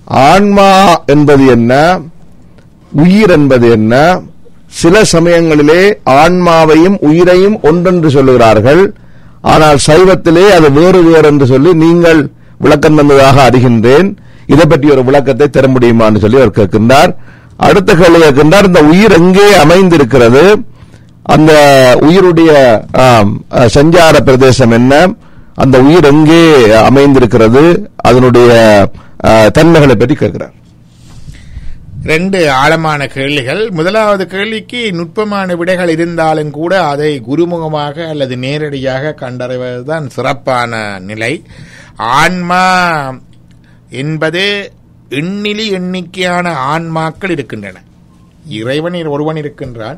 ஆன்மா என்பது என்ன உயிர் என்பது என்ன சில சமயங்களிலே ஆன்மாவையும் உயிரையும் ஒன்றென்று சொல்லுகிறார்கள் ஆனால் சைவத்திலே அது வேறு வேறு என்று சொல்லி நீங்கள் விளக்கம் தந்ததாக அறிகின்றேன் இதை பற்றி ஒரு விளக்கத்தை தர முடியுமான்னு சொல்லி அவர் கேட்கின்றார் அடுத்த கேள்வி கேட்கின்றார் இந்த உயிர் எங்கே அமைந்திருக்கிறது அந்த உயிருடைய ஆம், அஹ், சஞ்சார பிரதேசம் என்ன அந்த உயிர் எங்கே அமைந்திருக்கிறது அதனுடைய அஹ், தன்மைகளை பற்றி கேட்கிறார் ரெண்டு ஆழமான கேள்விகள் முதலாவது கேள்விக்கு நுட்பமான விடைகள் இருந்தாலும் கூட அதை குருமுகமாக அல்லது நேரடியாக கண்டறிவதுதான் சிறப்பான நிலை ஆன்மா என்பது எண்ணிலி எண்ணிக்கையான ஆன்மாக்கள் இருக்கின்றன இறைவன் ஒருவன் இருக்கின்றான்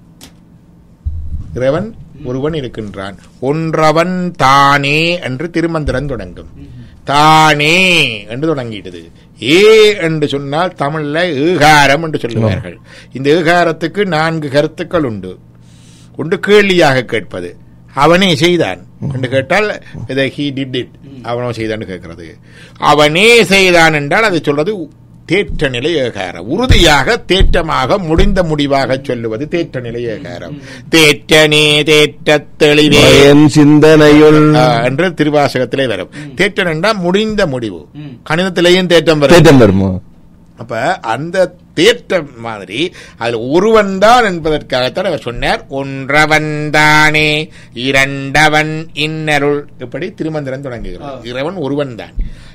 இறைவன் ஒருவன் இருக்கின்றான் ஒன்றவன் தானே என்று திருமந்திரம் தொடங்கும் தானே என்று தொடங்கிட்டது ஏ என்று சொன்னால் தமிழ்ல ஏகாரம் என்று சொல்லுவார்கள் இந்த ஏகாரத்துக்கு நான்கு கருத்துக்கள் உண்டு ஒன்று கேள்வியாக கேட்பது அவனே செய்தான் என்று கேட்டால் இதை ஹீ டிட் இட் அவனோ செய்தான் கேட்கிறது அவனே செய்தான் என்றால் அதை சொல்றது தேற்ற நிலை ஏகாரம் உறுதியாக தேற்றமாக முடிந்த முடிவாக சொல்லுவது தேற்ற நிலை ஏகாரம் தேற்றனே தேற்ற தெளிவே பயன் சிந்தனையுள் ஆஹ், என்று திருவாசகத்திலே வரும் தேற்றம் என்றால் முடிந்த முடிவு கணிதத்திலேயும் தேற்றம் வரும் தேட்டம் வருமோ அப்ப அந்த தேற்றம் மாதிரி அதுல ஒருவன் தான் என்பதற்காகத்தான் அவர் சொன்னார் ஒன்றவன் தானே இரண்டவன் இன்னருள் இப்படி திருமந்திரம் தொடங்குகிறது இறைவன் ஒருவன் தான்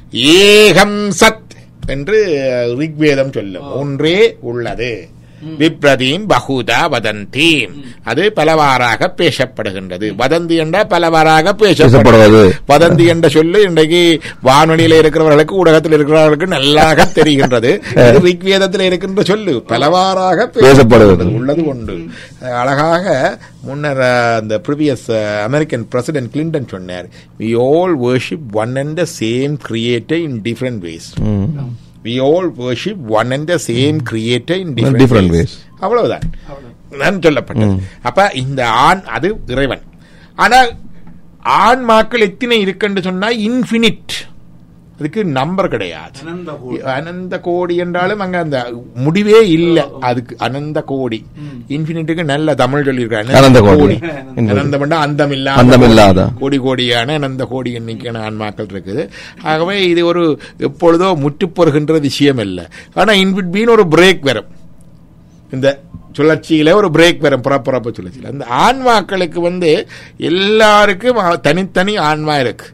ஏகம் சத் என்று ரிக்வேதம் சொல்லும் ஒன்றே உள்ளது விப்ரதீம் பகுதா வதந்தீம் அது பலவாறாக பேசப்படுகின்றது வதந்தி என்றால் பலவாறாக பேசப்படுவது பேசப்படுவது. வதந்தி என்ற சொல்லு இன்றைக்கு வானொலியில இருக்கிறவர்களுக்கு ஊடகத்தில் இருக்கிறவர்களுக்கு நல்லாக தெரிகின்றது இது ரிக்வேதத்தில் இருக்கின்ற சொல்லு பலவாறாக பேசப்படுவது. உள்ளது உண்டு அழகாக முன்னர் அஹ், அந்த ப்ரீவியஸ் அமெரிக்கன் பிரசிடென்ட் கிளின்டன் சொன்னார் we all worship one and the same creator in different ways we all worship one and the same creator in different different ways. Ways அவ்வளவுதான் நான் சொல்லப்பட்டது அப்ப இந்த ஆண் அது இறைவன் ஆனால் ஆண்மாக்கள் எத்தனை இருக்குன்னு சொன்னா இன்ஃபினிட் அதுக்கு நம்பர் கிடையாது அனந்த கோடி என்றாலும் அங்க அந்த முடிவே இல்ல அதுக்கு அனந்த கோடி இன்ஃபினிட்டுக்கு நல்ல தமிழ் சொல்லியிருக்காங்க அனந்த கோடி. அனந்தம் என்றா அந்தம் இல்லாத அந்தம் இல்லாத. கோடி கோடியான அனந்த கோடி எண்ணிக்கையான ஆன்மாக்கள் இருக்குது ஆகவே இது ஒரு எப்பொழுதோ முற்றுப்பொறுகின்ற விஷயம் இல்லை ஆனா இன்பிட்வீன் ஒரு பிரேக் வரும் இந்த சுழற்சியில ஒரு பிரேக் வரும் புறப்புறப்பு சுழற்சியில் அந்த ஆன்மாக்களுக்கு வந்து எல்லாருக்கும் அ- தனித்தனி ஆன்மா இருக்கு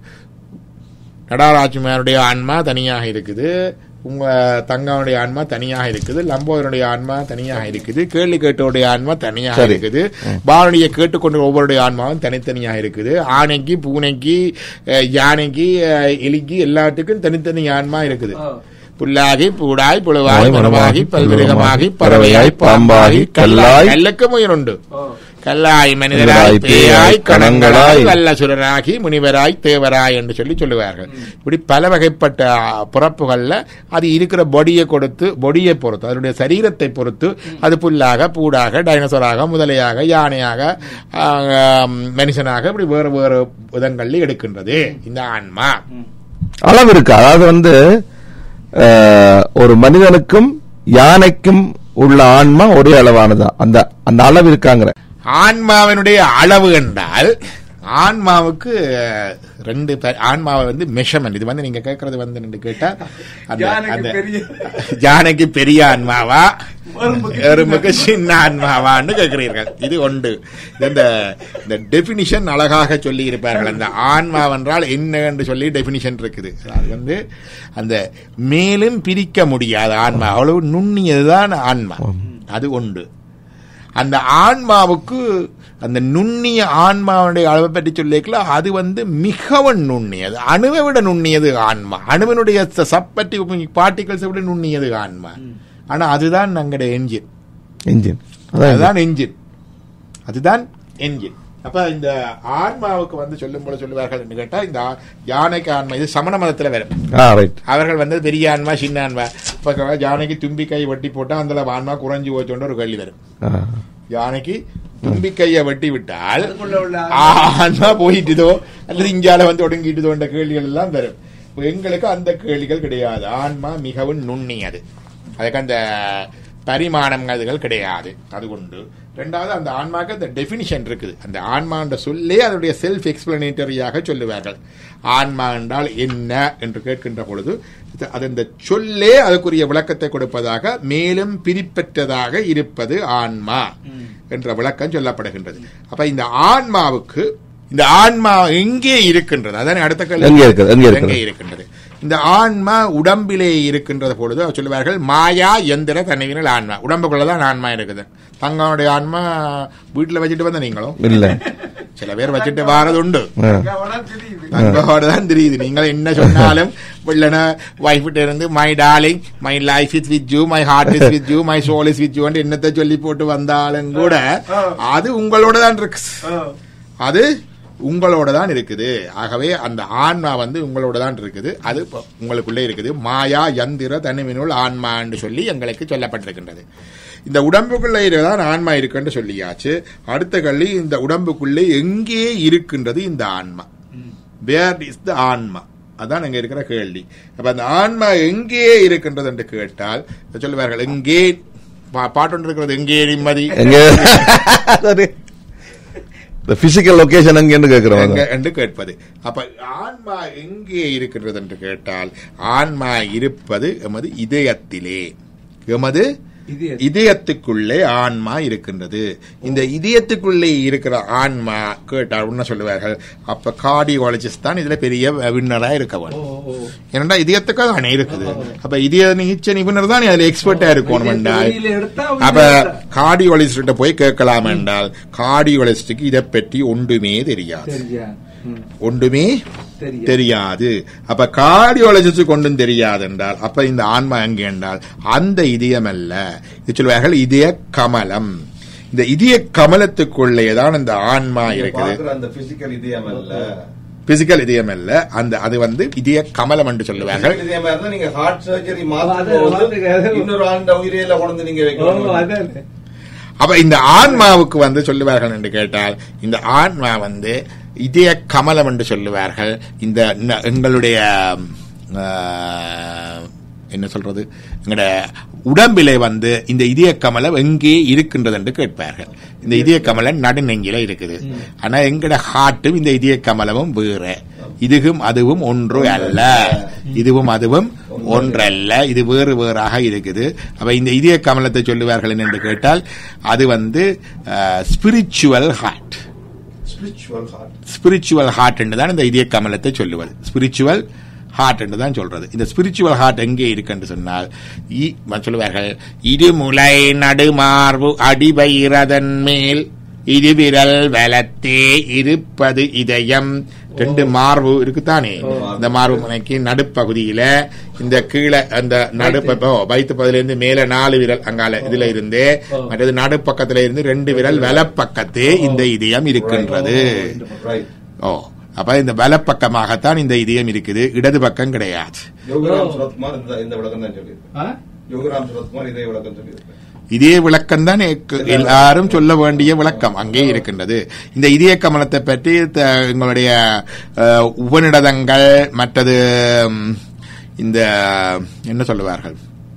நடாராஜ்மாருடைய ஆன்மா தனியாக இருக்குது உங்க தங்காவுடைய ஆன்மா தனியாக இருக்குது லம்போதனுடைய ஆன்மா தனியாக இருக்குது கேள்வி கேட்டோடைய ஆன்மா தனியாக சரி. இருக்குது பாரதியை கேட்டுக்கொண்டு ஒவ்வொருடைய ஆன்மாவும் தனித்தனியாக இருக்குது ஆனைக்கு பூனைக்கு அஹ், யானைக்கு அஹ், எலிக்கு எல்லாத்துக்கும் தனித்தனி ஆன்மா இருக்குது புல்லாகி பூடாய் புழுவாய் வாய், மரமாகி மரமாகி, பல்விருகமாகி பறவையாய், பறவையாய் பாம்பாகி கல்லாய் கல்லாய், கல்லுக்கு உண்டு கல்லாய் மனிதராய் மனிதராய், பேயாய் பேயாய், கணங்களாய் கணங்களாய், வல்லசுரராகி முனிவராய் தேவராய் என்று சொல்லி சொல்லுவார்கள் இப்படி பல வகைப்பட்ட ஆ, பிறப்புகள்ல அது இருக்கிற பொடியை கொடுத்து பொடியை பொறுத்து அதனுடைய சரீரத்தை பொறுத்து அது புல்லாக பூடாக டைனோசராக முதலையாக யானையாக ஆ, மனுஷனாக இப்படி வேறு வேறு விதங்களில் எடுக்கின்றது இந்த ஆன்மா அளவு இருக்கு அதாவது வந்து அஹ், ஒரு மனிதனுக்கும் யானைக்கும் உள்ள ஆன்மா ஒரே அளவானதா அந்த அந்த அளவு இருக்காங்கிற ஆன்மாவினுடைய அளவு என்றால் ஆன்மாவுக்கு அஹ், ரெண்டு பே- ஆன்மாவை வந்து மெஷர்மெண்ட் இது வந்து நீங்க கேட்கறது வந்து ரெண்டு கேட்டா அந்த யானைக்கு அந்த பெரிய- யானைக்கு பெரிய ஆன்மாவா எறும்புக்கு சின்ன ஆன்மாவான்னு கேட்கிறீர்கள் இது ஒன்று இது இந்த இந்த டெபினிஷன் அழகாக சொல்லி இருப்பார்கள் அந்த ஆன்மா என்றால் என்ன என்று சொல்லி டெபினிஷன் இருக்குது அது வந்து அந்த மேலும் பிரிக்க முடியாத ஆன்மா அவ்வளவு நுண்ணியதுதான் ஆன்மா அது உண்டு அந்த ஆன்மாவுக்கு அந்த நுண்ணிய ஆன்மாவுடைய அளவை பற்றி சொல்லிக்கல அது வந்து மிகவும் நுண்ணியது அணுவை விட நுண்ணியது ஆன்மா அணுவினுடைய சப்பட்டி பார்ட்டிகல்ஸை விட நுண்ணியது ஆன்மா ஆனா அதுதான் நம்முடைய என்ஜின் இன்ஜின் அதான் அதுதான் என்ஜின் அதுதான் என்ஜின் அப்ப இந்த ஆன்மாவுக்கு வந்து சொல்லும் போது சொல்லுவார்கள் என்று கேட்டா இந்த ஆ- யானைக்கு ஆன்மா இது சமண மதத்துல வரும் ஆ ரைட் அவர்கள் வந்து பெரிய ஆன்மா சின்ன ஆன்மா இப்ப யானைக்கு தும்பிக்கை வெட்டி போட்டா அந்த ஆன்மா குறைஞ்சு போச்சோன்னு ஒரு கேள்வி வரும் யானைக்கு தும்பிக்கையை வெட்டி விட்டால் அதுக்குள்ள உள்ள ஆன்மா போயிட்டுதோ அல்லது இங்கால வந்து ஒடுங்கிட்டுதோ என்ற கேள்விகள் எல்லாம் வரும் எங்களுக்கு அந்த கேள்விகள் கிடையாது ஆன்மா மிகவும் நுண்ணியது அதுக்கு அந்த பரிமாணங்கள் கிடையாது அது உண்டு ரெண்டாவது அந்த ஆன்மாக்கு அந்த டெஃபினிஷன் இருக்குது அந்த ஆன்மான்ற சொல்லே அதனுடைய செல்ஃப் எக்ஸ்பிளனேட்டரியாக சொல்லுவார்கள் ஆன்மா என்றால் என்ன என்று கேட்கின்ற பொழுது இது- அது அந்த சொல்லே அதுக்குரிய விளக்கத்தை கொடுப்பதாக மேலும் பிரிப்பற்றதாக இருப்பது ஆன்மா என்ற விளக்கம் சொல்லப்படுகின்றது அப்ப இந்த ஆன்மாவுக்கு இந்த ஆன்மா எங்கே இருக்கின்றது அதானே அடுத்த கேள்வி எங்கே இருக்குது? எங்கே இருக்கிறது? எங்கே இருக்கின்றது இந்த ஆன்மா உடம்பிலே இருக்கின்றது பொழுது அவர் சொல்லுவார்கள் மாயா எந்திர தன்னைவினல் ஆன்மா உடம்புக்குள்ளதான் ஆன்மா இருக்குது தங்களுடைய ஆன்மா வீட்டுல வச்சுட்டு வந்த நீங்களும் இல்ல சில பேர் வச்சுட்டு வாரது உண்டு ஆ. அங்கோட தான் தெரியுது நீங்கள் என்ன சொன்னாலும் இல்லைன்னா வைஃப்கிட்ட இருந்து my darling my life is with you my heart is with you my soul is with you என்னத்தை சொல்லி போட்டு வந்தாலும் கூட அது உங்களோட தான் இருக்கு அது உங்களோட தான் இருக்குது ஆகவே அந்த ஆன்மா வந்து உங்களோட தான் இருக்குது அது இப்ப உங்களுக்குள்ளே இருக்குது மாயா யந்திர தனிமினுள் ஆன்மான்னு சொல்லி எங்களுக்கு சொல்லப்பட்டிருக்கின்றது இந்த உடம்புக்குள்ளே தான் ஆன்மா இருக்குன்னு சொல்லியாச்சு அடுத்த கள்ளி இந்த உடம்புக்குள்ளே எங்கே இருக்கின்றது இந்த ஆன்மா வேர் இஸ் த ஆன்மா அதான் அங்க இருக்கிற கேள்வி அப்ப அந்த ஆன்மா எங்கே இருக்கின்றது என்று கேட்டால் சொல்லுவார்கள் எங்கே பா- பாட்டு ஒன்று இருக்கிறது எங்கே நிம்மதி எங்க சரி இந்த பிசிக்கல் லொகேஷன் எங்கன்னு கேக்குறோம் எங்க என்று கேட்பது அப்ப ஆன்மா எங்கே இருக்கின்றது என்று கேட்டால் ஆன்மா இருப்பது எமது இதயத்திலே எமது இதயம். இதயத்துக்குள்ளே ஆன்மா இருக்கின்றது இந்த இதயத்துக்குள்ளே இருக்கிற ஆன்மா கேட்டால் என்ன சொல்லுவார்கள் அப்ப கார்டியாலஜிஸ்ட் தான் இதுல பெரிய விண்ணரா இருக்க வேண்டும் ஓ, ஓ. ஏன்னா இதயத்துக்காக தானே இருக்குது அப்ப இதய நிச்சய நிபுணர் தான் அதுல எக்ஸ்பர்ட்டா இருக்கணும் என்றால் வெளியில எடுத்தா உள்ள அப்ப எடுத்தா. கார்டியாலஜிஸ்ட போய் கேட்கலாம் என்றால் கார்டியாலஜிஸ்டுக்கு இதை பற்றி ஒன்றுமே தெரியாது சரியா ம். ஒன்றுமே தெரியாது. தெரியாது அப்ப கார்டியாலஜிஸ்ட் கொண்டும் தெரியாது என்றால் அப்ப இந்த ஆன்மா எங்கே என்றால் அந்த இதயம் அல்ல இது சொல்வார்கள் இதய கமலம் இந்த இதய கமலத்துக்குள்ளே தான் இந்த ஆன்மா இருக்குது பார்க்கிற அந்த பிசிக்கல் இதயம் அல்ல பிசிக்கல் இதயம் அல்ல அந்த அது வந்து இதய கமலம் என்று சொல்லுவார்கள் Physical இதயமா இருந்தா நீங்க ஹார்ட் சர்ஜரி அது மாத்தும் வந்து அது- இன்னொரு ஆண்ட உயிரியல கொண்டு நீங்க ஓ, வைக்கணும் அதான் அப்ப இந்த ஆன்மாவுக்கு வந்து சொல்லுவார்கள் என்று கேட்டால் இந்த ஆன்மா வந்து இதய கமலம் என்று சொல்லுவார்கள் இந்த ந- எங்களுடைய ஆஹ், என்ன சொல்றது எங்கட உடம்பிலே வந்து இந்த இதய கமலம் எங்கே இருக்கின்றது என்று கேட்பார்கள் இந்த இதய கமலம் நடுநெங்கில இருக்குது ஆனா எங்கட ஹார்ட்டும் இந்த இதய கமலமும் வேற இதுவும் அதுவும் ஒன்று அல்ல இதுவும் அதுவும் ஒன்றல்ல இது வேறு வேறாக இருக்குது அப்ப இந்த இதய கமலத்தை சொல்லுவார்கள் என்று கேட்டால் அது வந்து spiritual heart spiritual heart spiritual heart என்று தான் இந்த இதய கமலத்தை சொல்லுவது ஸ்பிரிச்சுவல் ஹார்ட் என்று தான் சொல்றது இந்த ஸ்பிரிச்சுவல் ஹார்ட் எங்கே இருக்கு என்று சொன்னால் இ- சொல்லுவார்கள் இருமுலை நடுமார்பு அடிவயிறதன் மேல் இருவிரல் வலத்தே இருப்பது இதயம் ரெண்டு மார்பு இருக்குதானே இந்த மார்பு முனைக்கு நடுப்பகுதியில இந்த கீழே அந்த நடுப்ப வயிற்று பகுதியில இருந்து மேல நாலு விரல் அங்கால இதுல இருந்து மற்றது நடுப்பக்கத்துல இருந்து ரெண்டு விரல் வலப்பக்கத்தே இந்த இதயம் இருக்கின்றது ரைட் ஓ அப்ப இந்த வலப்பக்கமாகத்தான் இந்த இதயம் இருக்குது இடது பக்கம் கிடையாது யோகராம் சுரத்குமார் இந்த இந்த விளக்கம் தான் சொல்லியிருக்கேன் ஆ? யோகராம் சுரத்குமார் இதே விளக்கம் சொல்லியிருக்கேன் இதே விளக்கம் தான் எக்கு- எல்லாரும் சொல்ல வேண்டிய விளக்கம் அங்கே இருக்கின்றது இந்த இதய கமலத்தை பற்றி த- எங்களுடைய அஹ், உபநிடதங்கள் மற்றது ம், இந்த என்ன சொல்லுவார்கள்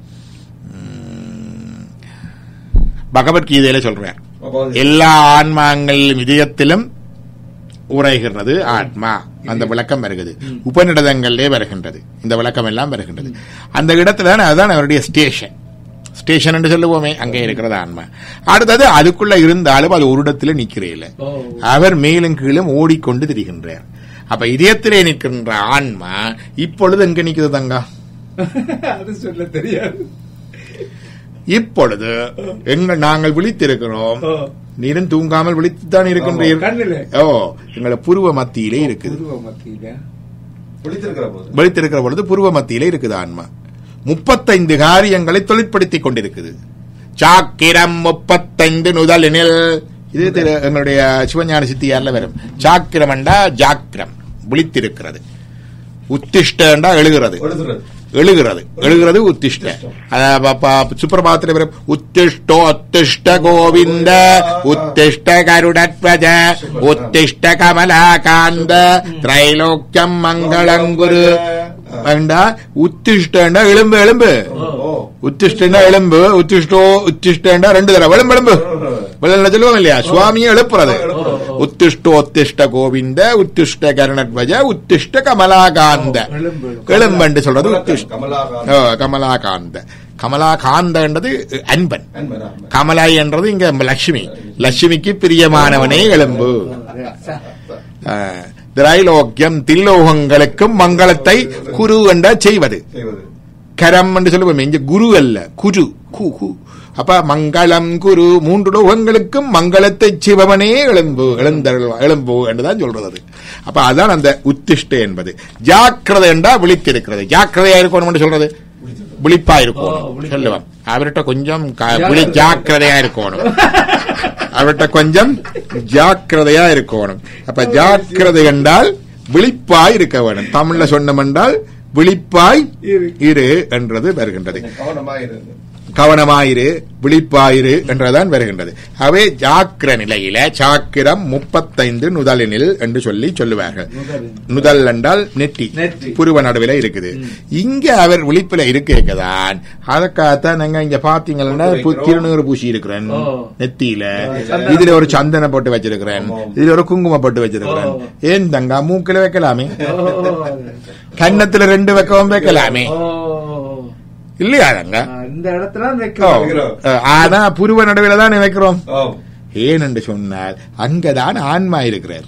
ம், பகவத்கீதையில சொல்றார் அப்போ அது- எல்லா ஆன்மாங்களிலும் இதயத்திலும் உரைகிறது ஆத்மா அந்த விளக்கம் வருகிறது உபநிடதங்களிலே வருகின்றது இந்த விளக்கம் எல்லாம் வருகின்றது அந்த இடத்துல அதுதான் அவருடைய ஸ்டேஷன் ஸ்டேஷன் என்று சொல்லுவோமே அங்கே இருக்கிறது ஆன்மா அடுத்தது அதுக்குள்ள இருந்தாலும் அது ஒரு இடத்துல நிக்கிறேல ஓ. அவர் மேலும் கீழும் ஓடிக்கொண்டு திரிகின்றார் அப்ப இதயத்திலே நிற்கின்ற ஆன்மா இப்பொழுது எங்க நிக்குது தங்கா அது சொல்ல தெரியாது இப்பொழுது எங்க நாங்கள் விழித்திருக்கிறோம் ஓ. நீரும் தூங்காமல் விழித்துத்தான் ஆமா, கண்ணிலே. இருக்கின்றீர்கள் ஓ எங்களை புருவ மத்தியிலே இருக்குது புருவ மத்தியில பிடித்திருக்கிற போது விழித்திருக்கிற பொழுது புருவ மத்தியிலே இருக்குது ஆன்மா முப்பத்தைந்து காரியங்களை தொழிற்படுத்திக் கொண்டிருக்குது சாக்கிரம் முப்பத்தைந்து நுதலினில் இது திரு எங்களுடைய சிவஞான சித்தியார்ல வரும் சாக்கிரமண்டா ஜாக்கிரம் விழித்திருக்கிறது உத்திஷ்டண்டா எழுகிறது எழுதுறது எழுகிறது எழுகிறது உத்திஷ்ட அத ப- ப- சுப்பிரபாதத்தில் வரும் உத்திஷ்டோ உத்திஷ்ட கோவிந்த உத்திஷ்ட கருடத்வஜ உத்திஷ்ட கமலாகாந்த திரைலோக்கியம் மங்களங்குரு வேண்டா உத்திஷ்டண்டா எலும்பு எலும்பு ஓ உத்திஷ்டண்டா எலும்பு உத்திஷ்டோ உத்திஷ்டண்டா ரெண்டு தடவை எலும்பு எலும்பு வெள்ள சொல்லுவோம் இல்லையா சுவாமியை எழுப்புறது உத்திஷ்டோத்திஷ்ட கோவிந்த உத்திஷ்ட கருணத்வஜ உத்திஷ்ட கமலாகாந்த எலும்பு. எலும்பு சொல்றது உத்திஷ்ட கமலாகாந்த் ஓ, கமலாகாந்த கமலாகாந்தன்றது அன்பன் அன்பன், அன்பன். கமலாய் என்றது இங்க லட்சுமி லட்சுமிக்கு பிரியமானவனே எலும்பு ஆ, திரைலோக்கியம் தில்லோகங்களுக்கும் மங்களத்தை குரு என்ற செய்வது செய்வது கரம் என்று சொல்லுவோம் இங்க குரு அல்ல குரு கு கு அப்ப மங்களம் குரு மூன்று லோகங்களுக்கும் மங்களத்தை சிவவனே எழும்பு எழுந்தருள் எழும்பு என்றுதான் சொல்றது அது. அப்ப அதான் அந்த உத்திஷ்ட என்பது ஜாக்கிரதை என்றா விழித்திருக்கிறது ஜாக்கிரதையா இருக்கணும் என்று சொல்றது விழிப்பா ஓ, இருக்கணும் விழிப்பு. சொல்லுவான் அவர்கிட்ட கொஞ்சம் க- விழி ஜாக்கிரதையா இருக்கணும் அவர்கிட்ட கொஞ்சம் ஜாக்கிரதையா இருக்கணும் அப்ப ஜாக்கிரதை என்றால் விழிப்பாய் இருக்க வேணும் தமிழ்ல சொன்னோம் என்றால் விழிப்பாய் இரு. இரு என்றது வருகின்றது கவனமா இருந்து கவனமாயிரு விழிப்பாயிரு என்றதான் வருகின்றது அவை ஜாக்கிர நிலையில சாக்கிரம் முப்பத்தைந்து நுதலினில் என்று சொல்லி சொல்லுவார்கள் நுதலின். நுதல் என்றால் நெட்டி நெற்றி. புருவ நடுவில் இருக்குது இங்க அவர் விழிப்புல இருக்கதான் அதற்காகத்தான் நாங்க இங்க பாத்தீங்கன்னா பு- திருநீறு பூசி இருக்கிறேன் ஓ. நெத்தியில சந்தனம். இதுல ஒரு சந்தன போட்டு வச்சிருக்கிறேன் ஆமா. இதுல ஒரு குங்குமம் போட்டு வச்சிருக்கிறேன் ஓ. ஏன் தங்க மூக்கில வைக்கலாமே ஓ, கன்னத்துல ரெண்டு வைக்கவும் வைக்கலாமே ஓ. இல்லையா தங்க ஆ, இந்த இடத்துல ஓ. வைக்கலாம் வைக்கிறோம். அஹ், ஆனா புருவ நடுவில் தான் வைக்கிறோம் ஓ ஏன் என்று சொன்னால் அங்கதான் ஆன்மா இருக்கிறார்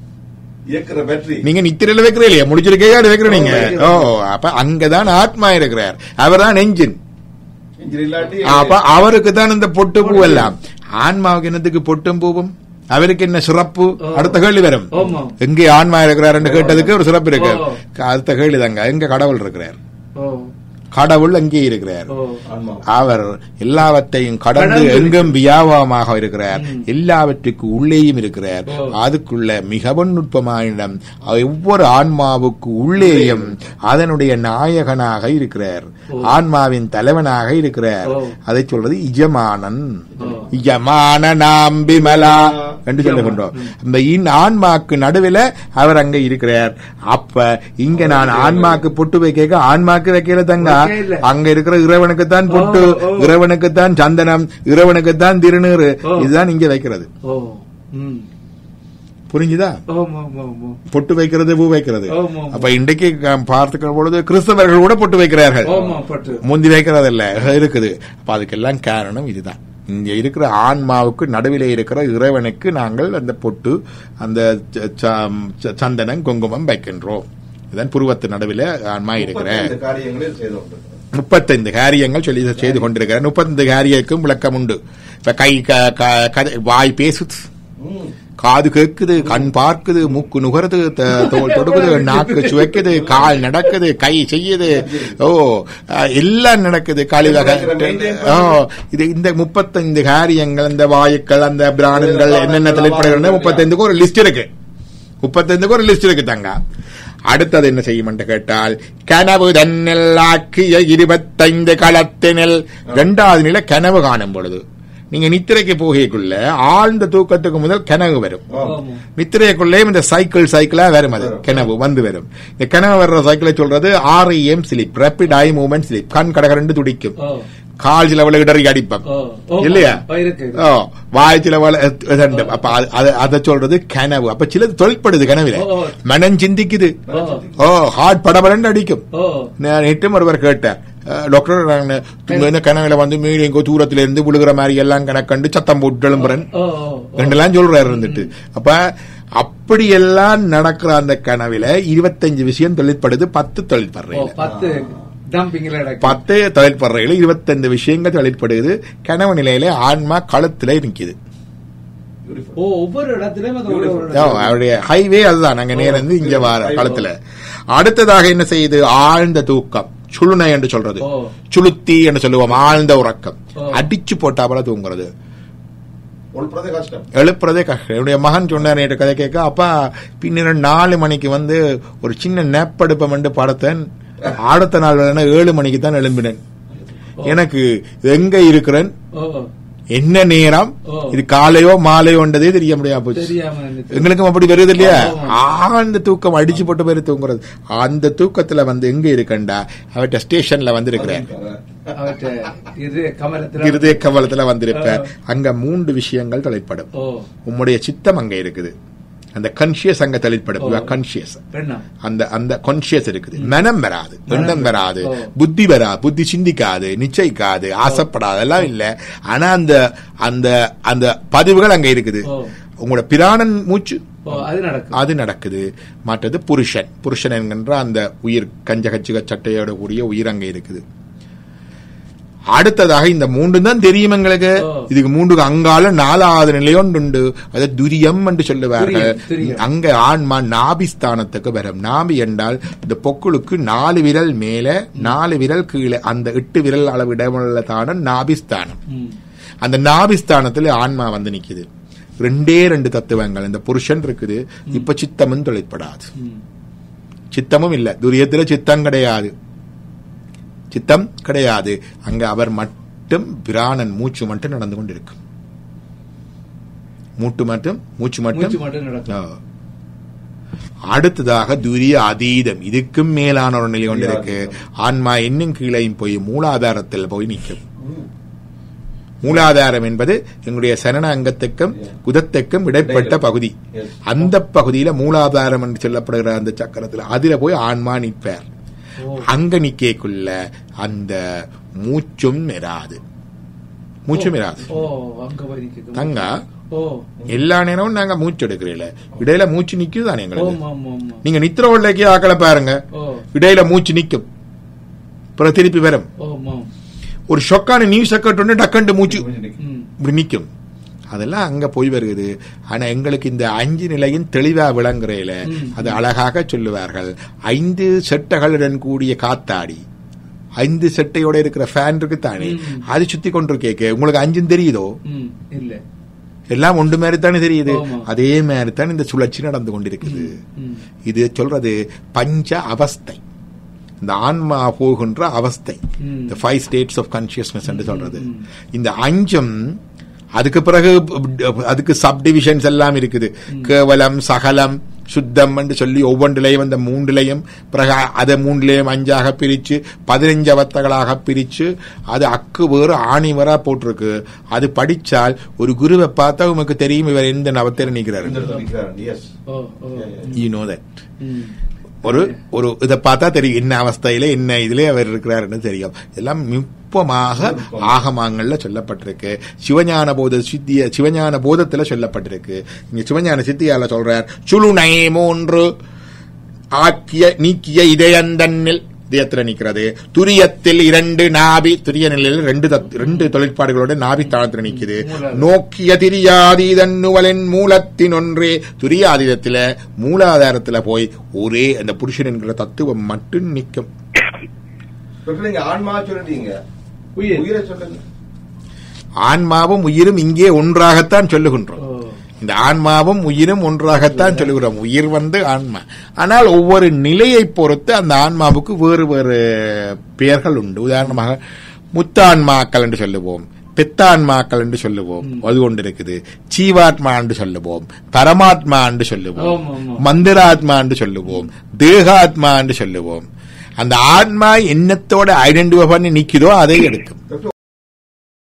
இயக்குற பேட்டரி நீங்க நித்திரையில வைக்கிற இல்லையா முடிச்சிருக்கே வைக்கிற நீங்க ஓ அப்ப அங்கதான் ஆத்மா இருக்கிறார் அவர்தான் என்ஜின் இன்ஜின் இல்லாட்டி அப்ப அவருக்கு தான் இந்த பொட்டு பூ எல்லாம் ஆன்மாவுக்கு என்னத்துக்கு பொட்டும் பூவும் அவருக்கு என்ன சிறப்பு ஓ. அடுத்த கேள்வி வரும் ஆமா. எங்கே ஆன்மா இருக்கிறார் என்று கேட்டதுக்கு ஒரு சிறப்பு இருக்கு ஓ. அடுத்த கேள்வி தாங்க எங்க கடவுள் இருக்கிறார் ஓ கடவுள் அங்கே இருக்கிறார் ஓ ஆன்மா அவர் எல்லாவற்றையும் கடந்து கடந்து எங்கும் வியாபகமாக இருக்கிறார் எல்லாவற்றுக்கு உள்ளேயும் இருக்கிறார் ஓ. அதுக்குள்ள மிகவும் நுட்பமான இடம் ஒவ்வொரு ஆன்மாவுக்கு உள்ளேயும் அதனுடைய நாயகனாக இருக்கிறார் ஓ. ஆன்மாவின் தலைவனாக இருக்கிறார் ஓ. அதை சொல்றது இஜமானன் ஓ. இஜமான நாம் விமலா என்று சொல்லுகின்றோம் இந்த இன் ஆன்மாக்கு நடுவில் அவர் அங்க இருக்கிறார் அப்ப இங்க நான் ஆன்மாக்கு பொட்டு வைக்க ஆன்மாக்கு வைக்கல தங்க வைக்கல. அங்க இருக்கிற இறைவனுக்கு தான் பொட்டு ஓ, ஓ. இறைவனுக்கு தான் சந்தனம் இறைவனுக்கு தான் திருநீறு ஓ. இதுதான் இங்க வைக்கிறது ஓ ம் புரிஞ்சுதா ஆமா ஆமா ஆமா பொட்டு வைக்கிறது பூ வைக்கிறது ஆமா. அப்ப இன்றைக்கு க- பார்த்துக்கிற பொழுது கிறிஸ்தவர்கள் கூட பொட்டு வைக்கிறார்கள் ஆமா பட்டு முந்தி வைக்கிறதில்ல இருக்குது அப்ப அதுக்கெல்லாம் காரணம் இதுதான் இங்க இருக்கிற ஆன்மாவுக்கு நடுவிலே இருக்கிற இறைவனுக்கு நாங்கள் அந்த பொட்டு அந்த ச- ச- ச- சந்தனம் குங்குமம் வைக்கின்றோம் இதுதான் புருவத்து நடுவில் ஆன்மா இருக்கிற இந்த காரியங்களில் செய்து கொண்டிருக்கிறார் முப்பத்தைந்து காரியங்கள் சொல்லி செய்து கொண்டிருக்கிறார் முப்பத்தைந்து காரியக்கும் விளக்கம் உண்டு இப்ப கை க- க- கதை- வாய் பேசுது ம். காது கேக்குது கண் பார்க்குது மூக்கு நுகருது த- தோல் தொடுக்குது நாக்கு சுவைக்குது கால் நடக்குது கை செய்யுது ஓ அஹ், எல்லாம் நடக்குது காலிதாக ஓ இது இந்த முப்பத்தைந்து காரியங்கள் இந்த வாயுக்கள் அந்த பிராணங்கள் என்னென்ன தலைப்படுகிறது முப்பத்தைந்துக்கு ஒரு லிஸ்ட் இருக்கு முப்பத்தைந்துக்கு ஒரு லிஸ்ட் இருக்கு தங்க அடுத்தது என்ன செய்யும் என்று கேட்டால் கனவு தன்னில் ஆக்கிய இருபத்தைந்து களத்தினில் இரண்டாவது நிலை கனவு காணும் பொழுது நீங்க நித்திரைக்கு போகக்குள்ள ஆழ்ந்த தூக்கத்துக்கு முதல் கனவு வரும் ஆமா. ஆமா நித்திரைக்குள்ளேயும் இந்த சைக்கிள் சைக்கிளா வரும் அது கனவு வந்து வரும் இந்த கனவு வர்ற சைக்கிளை சொல்றது R E M sleep rapid eye movement sleep கண் கடகரண்டு துடிக்கும் ஓ கால் சில வள இடறி அடிப்பம் ஓ ஓ இல்லையா ஓ, இருக்கு ஓ வாய் சில வள இதண்டு. அப்ப அது- அது- அதை சொல்றது கனவு அப்ப சிலது தொழிற்படுது கனவுல ஓ. மனம் சிந்திக்குது ஓ ஓ ஹார்ட் படபடன்னு அடிக்கும் ஓ நான் நேற்றும் ஒருவர் கேட்டேன் அஹ், டாக்டர் நான் இந்த கனவுல வந்து மீறி எங்கோ தூரத்துல இருந்து விழுகிற மாதிரி எல்லாம் கணக்கண்டு சத்தம் போட்டு எழும்புறேன் ஓ ஓ ரெண்டெல்லாம் சொல்றாரு இருந்துட்டு அப்ப அப்படியெல்லாம் நடக்கிற அந்த கனவுல இருபத்தஞ்சு விஷயம் தொழிற்படுது பத்து ஓ தொழிற்படுறீங்க பத்து டம்பிங்ல நடக்கும் பத்து தொழிற்படுறையில இருபத்தஞ்சு விஷயங்கள் தொழிற்படுது கனவு நிலையில ஆன்மா களத்துல நிக்குது Beautiful. ஓ ஒவ்வொரு இடத்துலயும் அது ஒரு ஒரு ஓ, இடத்துல. அவருடைய ஹைவே அதுதான் நாங்க நேரம் இருந்து இங்க வர களத்துல அடுத்ததாக என்ன செய்யுது ஆழ்ந்த தூக்கம் சுளுனை என்று சொல்றது ஓ. சுளுத்தி என்று சொல்லுவோம் ஆழ்ந்த உறக்கம் ஓ. அடிச்சு போட்டா போல தூங்குறது உள்புறதே கஷ்டம் எழுப்புறதே கஷ்டம் என்னுடைய மகன் சொன்னார் நேற்று கதை கேட்க அப்பா பின்னர் நாலு மணிக்கு வந்து ஒரு சின்ன நெப்படுப்பம் என்று படத்தேன் அடுத்த நாள் வேணா ஏழு மணிக்கு தான் எழும்பினேன் எனக்கு எங்க இருக்கிறேன் ஓ என்ன நேரம் ஓ. இது காலையோ மாலையோன்றதே தெரிய முடியாம போச்சு தெரியாம இருந்துச்சு. எங்களுக்கும் அப்படி வருது இல்லையா ஆமா. ஆழ்ந்த தூக்கம் அடிச்சு போட்டு பேரு தூங்குறது அந்த தூக்கத்துல வந்து எங்க இருக்கண்டா அவட்ட ஸ்டேஷன்ல வந்து இருக்கிறேன் அவற்றை இது கமலத்துல இருதய கவலத்துல வந்திருப்பேன் அங்க மூன்று விஷயங்கள் தொலைப்படும் ஓ உம்முடைய சித்தம் அங்க இருக்குது அந்த கன்சியஸ் அங்க தொழிற்படும் ஓ. கன்சியஸ் பெண்ணா அந்த அந்த கான்சியஸ் இருக்குது மனம் வராது எண்ணம் வராது ஓ. புத்தி வராது புத்தி சிந்திக்காது நிச்சயிக்காது ஆசைப்படாது எல்லாம் இல்ல ஆனா அந்த அந்த அந்த பதிவுகள் அங்க இருக்குது ஓ. உங்களோட பிராணன் மூச்சு ஓ அது நடக்கும் அது நடக்குது மற்றது புருஷன் புருஷன் என்கின்ற அந்த உயிர் கஞ்சகச்சிக சட்டையோட கூடிய உயிர் அங்க இருக்குது அடுத்ததாக இந்த மூன்று தான் தெரியும் எங்களுக்கு ஓ. இதுக்கு மூன்றுக்கு அங்கால நாலாவது நிலையொன்று உண்டு அது துரியம் என்று சொல்லுவார்கள் துரியம், துரியம். அங்க ஆன்மா நாபிஸ்தானத்துக்கு வரும் நாபி என்றால் இந்த பொக்குளுக்கு நாலு விரல் மேல நாலு விரல் கீழே அந்த எட்டு விரல் அளவு இடமுள்ள தானம் நாபிஸ்தானம் ம். அந்த நாபிஸ்தானத்துல ஆன்மா வந்து நிக்குது ரெண்டே ரெண்டு தத்துவங்கள் இந்த புருஷன் இருக்குது இப்ப சித்தமும் தொழிற்படாது ம். சித்தமும் இல்ல துரியத்துல சித்தம் கிடையாது சித்தம் கிடையாது அங்க அவர் மட்டும் பிராணன் மூச்சு மட்டும் நடந்து கொண்டிருக்கும் மூட்டு மட்டும் மூச்சு மட்டும் மூச்சு மட்டும் நடக்கும் ஆ. அடுத்ததாக துரிய அதீதம் இதுக்கும் மேலான ஒரு நிலை கொண்டு இருக்கு ஆன்மா இன்னும் கீழையும் போய் மூலாதாரத்தில் போய் நிற்கும் மூலாதாரம் என்பது எங்களுடைய சரண அங்கத்துக்கும் குதத்துக்கும் இடைப்பட்ட பகுதி Yes. அந்த பகுதியில மூலாதாரம் என்று சொல்லப்படுகிற அந்த சக்கரத்துல அதுல போய் ஆன்மா நிற்பார் ஓ. அங்க நிக்கக்குள்ள அந்த மூச்சும் இராது மூச்சும் இராது ஓ அங்க போய் நிக்குது தங்கா ஓ எல்லா நேரமும் நாங்க மூச்சு எடுக்கிறீங்கள இடையில மூச்சு நிக்குதானே ஓ எங்களுக்கு ஆமா ஆமா நீங்க நித்திர உள்ளக்கே ஆக்களை பாருங்க ஓ இடையில மூச்சு நிக்கும் அப்புறம் திருப்பி வரும் ஓ ஆமா ஒரு ஷொக்கான நியூஸ் செக்கட்டு டக்கண்டு மூச்சு ம் இப்படி நிக்கும் அதெல்லாம் அங்க போய் வருகிறது ஆனா எங்களுக்கு இந்த அஞ்சு நிலையும் தெளிவா விளங்குறையில ம். அது அழகாக சொல்லுவார்கள் ஐந்து செட்டைகளுடன் கூடிய காத்தாடி ஐந்து செட்டையோட இருக்கிற ஃபேன் இருக்கு தானே ம். அது சுத்தி கொண்டு கேக்கு உங்களுக்கு அஞ்சும் தெரியுதோ ம் இல்ல எல்லாம் ஒன்று மாதிரி தானே தெரியுது ஆமா. அதே மாதிரி தான் இந்த சுழற்சி நடந்து கொண்டிருக்குது ம் இது சொல்றது பஞ்ச அவஸ்தை இந்த ஆன்மா போகின்ற அவஸ்தை ம். இந்த ஃபைவ் ஸ்டேட்ஸ் ஆஃப் கான்சியஸ்னஸ் என்று சொல்றது ம். இந்த அஞ்சம் அதுக்கு பிறகு அதுக்கு சப் டிவிஷன்ஸ் எல்லாம் இருக்குது கேவலம் சகலம் சுத்தம் என்று சொல்லி ஒவ்வொன்றிலையும் அந்த மூன்றிலையும் பிறகு அதை மூன்றிலையும் அஞ்சாக பிரிச்சு பதினஞ்சு அவத்தகளாக பிரிச்சு அது அக்கு வேறு ஆணி வேறா போட்டிருக்கு அது படிச்சால் ஒரு குருவை பார்த்தா உமக்கு தெரியும் இவர் எந்த நவத்தில் நிற்கிறாரு இந்த இடத்துல நிக்கிறாரு. Yes. Oh oh Yeah, yeah. You know that hmm ஒரு ஒரு இதை பார்த்தா தெரியும் என்ன அவஸ்தையில என்ன இதுல அவர் இருக்கிறாருன்னு தெரியும் இதெல்லாம் நுட்பமாக ஆகமாங்கள்ல சொல்லப்பட்டிருக்கு சிவஞான போத சித்திய சிவஞான போதத்துல சொல்லப்பட்டிருக்கு இங்க சிவஞான சித்தியால சொல்றார் சுழுனை மூன்று ஆக்கிய நீக்கிய இதயந்தன்னில் இதயத்துல நிக்கிறது துரியத்தில் இரண்டு நாபி துரிய நிலையில் ரெண்டு தத்- ரெண்டு தொழிற்பாடுகளோட நாபி தானத்துல நிக்குது மூலாதாரம். நோக்கிய திரியாதீதன்னுவலின் மூலத்தின் ஒன்றே துரியாதீதத்துல மூலாதாரத்துல போய் ஒரே அந்த புருஷன் என்கிற தத்துவம் மட்டும் நிக்கும் டாக்டர், நீங்க ஆன்மா சொல்லிட்டீங்க உயிர். உயிரை சொல்லுங்க ஆன்மாவும் உயிரும் இங்கே ஒன்றாகத்தான் சொல்லுகின்றோம் ஓ இந்த ஆன்மாவும் உயிரும் ஒன்றாகத்தான் சொல்லுகிறோம் உயிர் வந்து ஆன்மா ஆனால் ஒவ்வொரு நிலையை பொறுத்து அந்த ஆன்மாவுக்கு வேறு வேறு பெயர்கள் உண்டு உதாரணமாக முத்தான்மாக்கள் என்று சொல்லுவோம் பெத்தான்மாக்கள் என்று சொல்லுவோம் அது கொண்டு இருக்குது ஜீவாத்மா என்று சொல்லுவோம் பரமாத்மா என்று சொல்லுவோம் ஆமா, ஆமா. மந்திராத்மா என்று சொல்லுவோம் தேகாத்மா என்று சொல்லுவோம் அந்த ஆன்மா எண்ணத்தோட ஐடென்டிஃபை பண்ணி நிக்குதோ அதை எடுக்கும் டாக்டர்